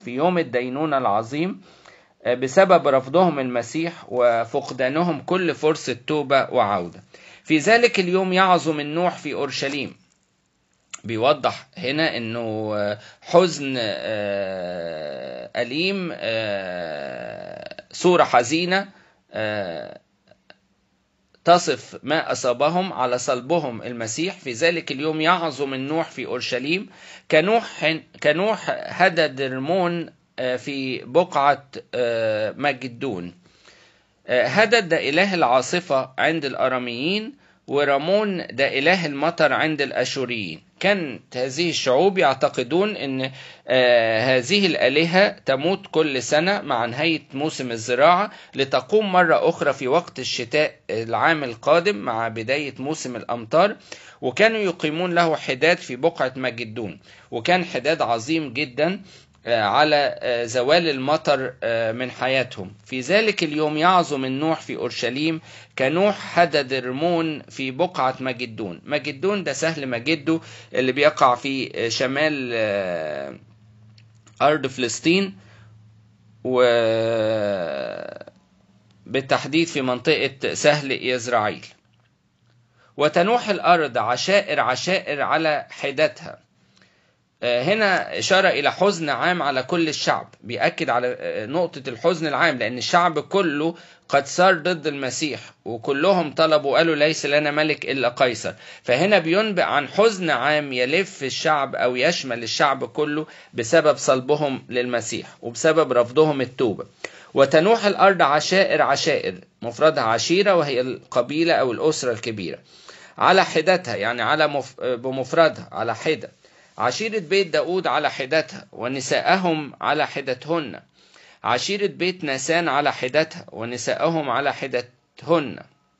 في يوم الدينونة العظيم بسبب رفضهم المسيح وفقدانهم كل فرصة توبة وعودة في ذلك اليوم يعظم النوح في أورشليم بيوضح هنا انه حزن أليم صورة حزينة تصف ما أصابهم على صلبهم المسيح في ذلك اليوم يعظم النوح في أورشليم كنوح كنوح هدى درمون في بقعة مجدون هدد ده إله العاصفة عند الأراميين ورامون ده إله المطر عند الأشوريين كانت هذه الشعوب يعتقدون أن هذه الآلهة تموت كل سنة مع نهاية موسم الزراعة لتقوم مرة أخرى في وقت الشتاء العام القادم مع بداية موسم الأمطار وكانوا يقيمون له حداد في بقعة مجدون وكان حداد عظيم جدا على زوال المطر من حياتهم في ذلك اليوم يعظم النوح في أورشليم كنوح هدد رمون في بقعة مجدون مجدون ده سهل مجده اللي بيقع في شمال أرض فلسطين و بالتحديد في منطقة سهل يزرعيل وتنوح الأرض عشائر عشائر على حدتها هنا إشارة إلى حزن عام على كل الشعب بيأكد على نقطة الحزن العام لأن الشعب كله قد صار ضد المسيح وكلهم طلبوا قالوا ليس لنا ملك إلا قيصر فهنا بينبئ عن حزن عام يلف الشعب أو يشمل الشعب كله بسبب صلبهم للمسيح وبسبب رفضهم التوبة وتنوح الأرض عشائر عشائر مفردها عشيرة وهي القبيلة أو الأسرة الكبيرة على حدتها يعني على مف... بمفردها على حدة عشيرة بيت داود على حدتها ونساءهم على حدتهن عشيرة بيت ناسان على حدتها ونساءهم على حدتهن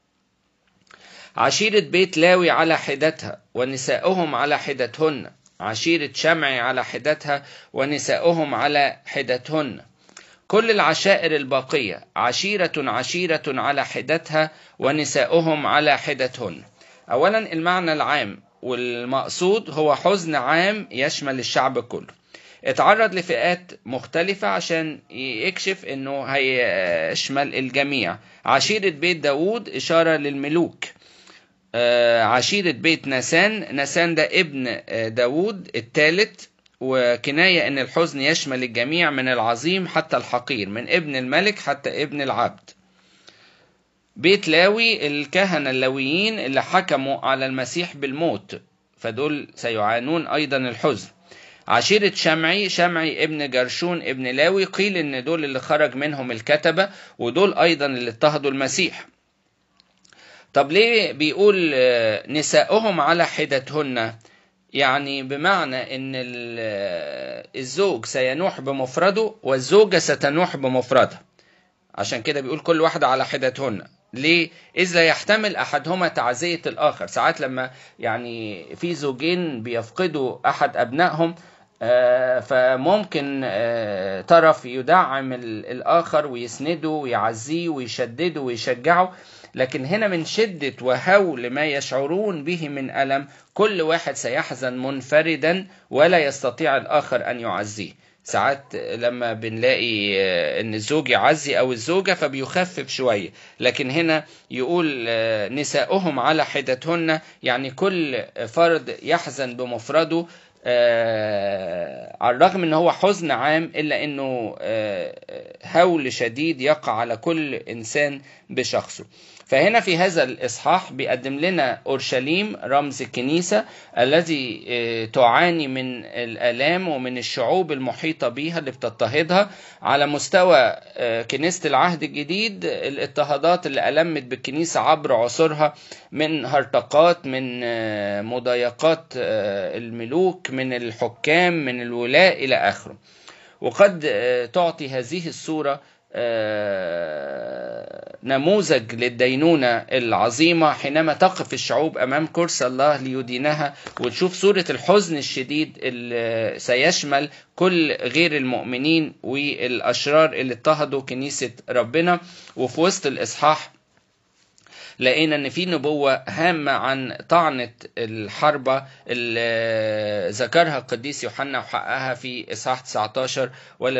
عشيرة بيت لاوي على حدتها ونساءهم على حدتهن عشيرة شمعي على حدتها ونساءهم على حدتهن كل العشائر الباقية عشيرة عشيرة على حدتها ونساؤهم على حدتهن أولا المعنى العام والمقصود هو حزن عام يشمل الشعب كله اتعرض لفئات مختلفة عشان يكشف انه هيشمل الجميع عشيرة بيت داود اشارة للملوك عشيرة بيت نسان نسان ده ابن داود الثالث وكناية ان الحزن يشمل الجميع من العظيم حتى الحقير من ابن الملك حتى ابن العبد بيت لاوي الكهنة اللاويين اللي حكموا على المسيح بالموت فدول سيعانون أيضا الحزن عشيرة شمعي شمعي ابن جرشون ابن لاوي قيل ان دول اللي خرج منهم الكتبة ودول أيضا اللي اضطهدوا المسيح طب ليه بيقول نساؤهم على حدتهن يعني بمعنى ان الزوج سينوح بمفرده والزوجة ستنوح بمفردها عشان كده بيقول كل واحدة على حدتهن ليه؟ إذ لا يحتمل أحدهما تعزية الآخر ساعات لما يعني في زوجين بيفقدوا أحد أبنائهم فممكن طرف يدعم الآخر ويسنده ويعزيه ويشدده ويشجعه لكن هنا من شدة وهول ما يشعرون به من ألم كل واحد سيحزن منفردا ولا يستطيع الآخر أن يعزيه ساعات لما بنلاقي ان الزوج يعزي او الزوجة فبيخفف شوية لكن هنا يقول نساؤهم على حدتهن يعني كل فرد يحزن بمفرده على الرغم ان هو حزن عام الا انه هول شديد يقع على كل انسان بشخصه فهنا في هذا الإصحاح بيقدم لنا أورشليم رمز الكنيسة الذي تعاني من الآلام ومن الشعوب المحيطة بها اللي بتضطهدها على مستوى كنيسة العهد الجديد الاضطهادات اللي ألمت بالكنيسة عبر عصورها من هرطقات من مضايقات الملوك من الحكام من الولاء إلى آخره وقد تعطي هذه الصورة نموذج للدينونة العظيمة حينما تقف الشعوب أمام كرسي الله ليدينها وتشوف صورة الحزن الشديد اللي سيشمل كل غير المؤمنين والأشرار اللي اضطهدوا كنيسة ربنا وفي وسط الإصحاح لقينا ان في نبوة هامة عن طعنة الحربة اللي ذكرها القديس يوحنا وحققها في اصحاح 19